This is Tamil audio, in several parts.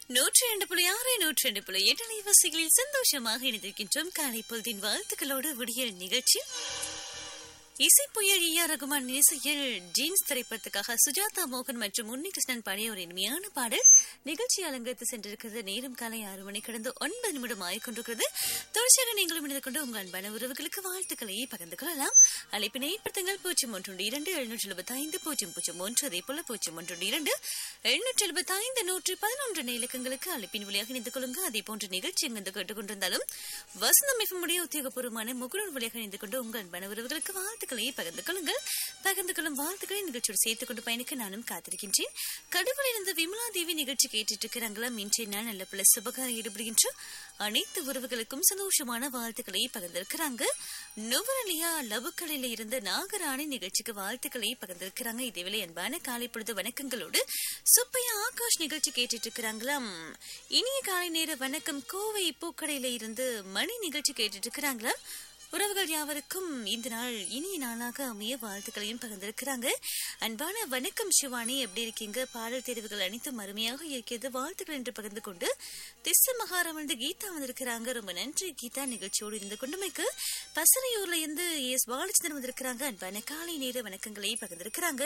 நூற்றி ரெண்டு புள்ளி ஆறு நூற்றி ரெண்டு புள்ளி எட்டு அலைவரிசைகளில் சந்தோஷமாக இணைந்திருக்கின்றோம் காலை பொழுதின் வாழ்த்துக்களோடு விடியல் நிகழ்ச்சி இசை புயல் ஈயா ரகுமான் இசையில் ஜீன்ஸ் திரைப்படத்துக்காக சுஜாதா மோகன் மற்றும் உன்னிகிருஷ்ணன் பாடிய ஒரு இனிமையான பாடல் நிகழ்ச்சி அலங்கரித்து சென்றிருக்கிறது நேரம் காலை ஆறு மணி கடந்து ஒன்பது நிமிடம் ஆகிக்கொண்டிருக்கிறது தொடர்ச்சியாக நீங்களும் இணைந்து கொண்டு உங்கள் அன்பான உறவுகளுக்கு வாழ்த்துக்களை பகிர்ந்து கொள்ளலாம் அழைப்பினை ஏற்படுத்துங்கள் பூஜ்ஜியம் ஒன்று இரண்டு எழுநூற்றி எழுபத்தி ஐந்து பூஜ்ஜியம் பூஜ்ஜியம் ஒன்று அதே போல பூஜ்ஜியம் ஒன்று இரண்டு எழுநூற்றி எழுபத்தி ஐந்து நூற்றி பதினொன்று இலக்கங்களுக்கு அழைப்பின் வழியாக இணைந்து கொள்ளுங்க அதே போன்ற நிகழ்ச்சி எங்கு கேட்டுக்கொண்டிருந்தாலும் வசந்தம் மிகமுடைய உத்தியோகபூர்வமான முகநூல் வழியாக இணைந்து கொண்டு உங்கள் அன்பான உறவுகளுக்கு வாழ்த்துக்களை பகிர்ந்து கொள்ளுங்கள் பகிர்ந்து கொள்ளும் வாழ்த்துக்களை நிகழ்ச்சியோடு சேர்த்துக் கொண்டு பயணிக்க நானும் காத்திருக்கின்றேன் கடவுளில் இருந்து விமலா தேவி நிகழ்ச்சி கேட்டுட்டு இருக்கிறாங்களா இன்றைய நாள் நல்ல பல சுபகாரம் ஈடுபடுகின்ற அனைத்து உறவுகளுக்கும் சந்தோஷமான வாழ்த்துக்களை பகிர்ந்திருக்கிறாங்க நுவரலியா லவுக்கலையில இருந்த நாகராணி நிகழ்ச்சிக்கு வாழ்த்துக்களை பகிர்ந்திருக்கிறாங்க இதேவேளை அன்பான காலை பொழுது வணக்கங்களோடு சுப்பையா ஆகாஷ் நிகழ்ச்சி கேட்டுட்டு இருக்கிறாங்களாம் இனிய காலை நேர வணக்கம் கோவை பூக்கடையில இருந்து மணி நிகழ்ச்சி கேட்டுட்டு இருக்கிறாங்களாம் உறவுகள் யாவருக்கும் இந்த நாள் இனிய நாளாக அமைய வாழ்த்துக்களையும் பகிர்ந்திருக்கிறாங்க அன்பான வணக்கம் சிவானி எப்படி இருக்கீங்க பாடல் தேர்வுகள் அனைத்தும் அருமையாக இருக்கிறது வாழ்த்துக்கள் என்று பகிர்ந்து கொண்டு திச மகாரம் வந்து கீதா வந்திருக்கிறாங்க ரொம்ப நன்றி கீதா நிகழ்ச்சியோடு இருந்து கொண்டுமைக்கு பசறையூர்ல இருந்து எஸ் பாலச்சந்திரன் வந்திருக்கிறாங்க அன்பான காலை நேர வணக்கங்களை பகிர்ந்திருக்கிறாங்க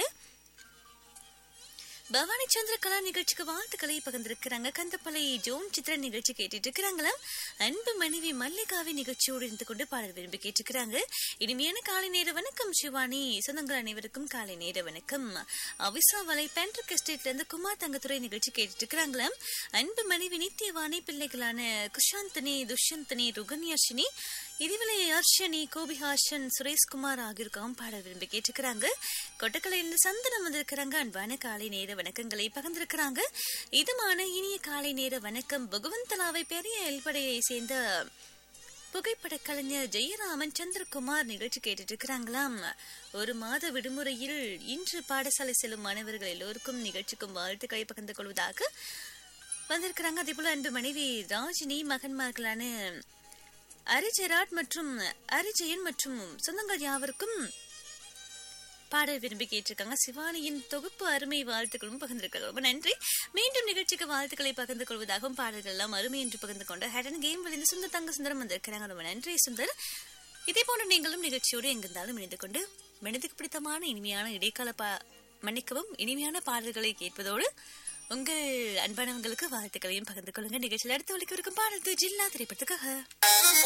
பவானி சந்திர கலா நிகழ்ச்சிக்கு வாழ்த்துக்களை பகிர்ந்திருக்கிறாங்க கந்தப்பளை ஜோன் சித்ரா நிகழ்ச்சி கேட்டுட்டு இருக்கிறாங்களாம் அன்பு மனைவி மல்லிகாவை நிகழ்ச்சியோடு இருந்து கொண்டு பாடல் விரும்பி கேட்டிருக்கிறாங்க இனிமையான காலை நேர வணக்கம் சிவானி சொந்தங்கள் அனைவருக்கும் காலை நேர வணக்கம் அவிசா வலை பேண்ட்ரிக் எஸ்டேட்ல இருந்து குமார் தங்கத்துறை நிகழ்ச்சி கேட்டுட்டு இருக்கிறாங்களாம் அன்பு மனைவி நித்தியவாணி பிள்ளைகளான குஷாந்தனி துஷ்யந்தனி ருகன்யாஷினி இதுவிலை அர்ஷனி கோபிஹாஷன் சுரேஷ்குமார் ஆகியோருக்காகவும் பாடல் விரும்பி கேட்டுக்கிறாங்க கொட்டக்கலையிலிருந்து சந்தனம் வந்திருக்கிறாங்க அன்பான காலை நேர வணக்கங்களை பகிர்ந்திருக்கிறாங்க இதுமான இனிய காலை நேர வணக்கம் பகவந்தலாவை பெரிய எல்படையை சேர்ந்த புகைப்பட கலைஞர் ஜெயராமன் சந்திரகுமார் நிகழ்ச்சி கேட்டுட்டு இருக்கிறாங்களாம் ஒரு மாத விடுமுறையில் இன்று பாடசாலை செல்லும் மாணவர்கள் எல்லோருக்கும் நிகழ்ச்சிக்கும் வாழ்த்துக்களை பகிர்ந்து கொள்வதாக வந்திருக்கிறாங்க அதே போல அன்பு மனைவி ராஜினி மகன்மார்களான அரிஜெராட் மற்றும் அரிஜெயன் மற்றும் சொந்தங்கள் யாவருக்கும் பாடல் விரும்பி கேட்டிருக்காங்க சிவானியின் தொகுப்பு அருமை வாழ்த்துக்களும் பகிர்ந்திருக்கிறது ரொம்ப நன்றி மீண்டும் நிகழ்ச்சிக்கு வாழ்த்துக்களை பகிர்ந்து கொள்வதாகவும் பாடல்கள் எல்லாம் அருமை என்று பகிர்ந்து கொண்டு ஹேடன் கேம் விழுந்து சுந்தர் தங்க சுந்தரம் வந்திருக்கிறாங்க ரொம்ப நன்றி சுந்தர் இதே போன்ற நீங்களும் நிகழ்ச்சியோடு எங்கிருந்தாலும் இணைந்து கொண்டு மனதுக்கு பிடித்தமான இனிமையான இடைக்கால பா மன்னிக்கவும் இனிமையான பாடல்களை கேட்பதோடு உங்கள் அன்பானவங்களுக்கு வாழ்த்துக்களையும் பகிர்ந்து கொள்ளுங்க நிகழ்ச்சியில் அடுத்து ஒழிக்க இருக்கும் பாடல் ஜில்லா திரைப்படத்துக்காக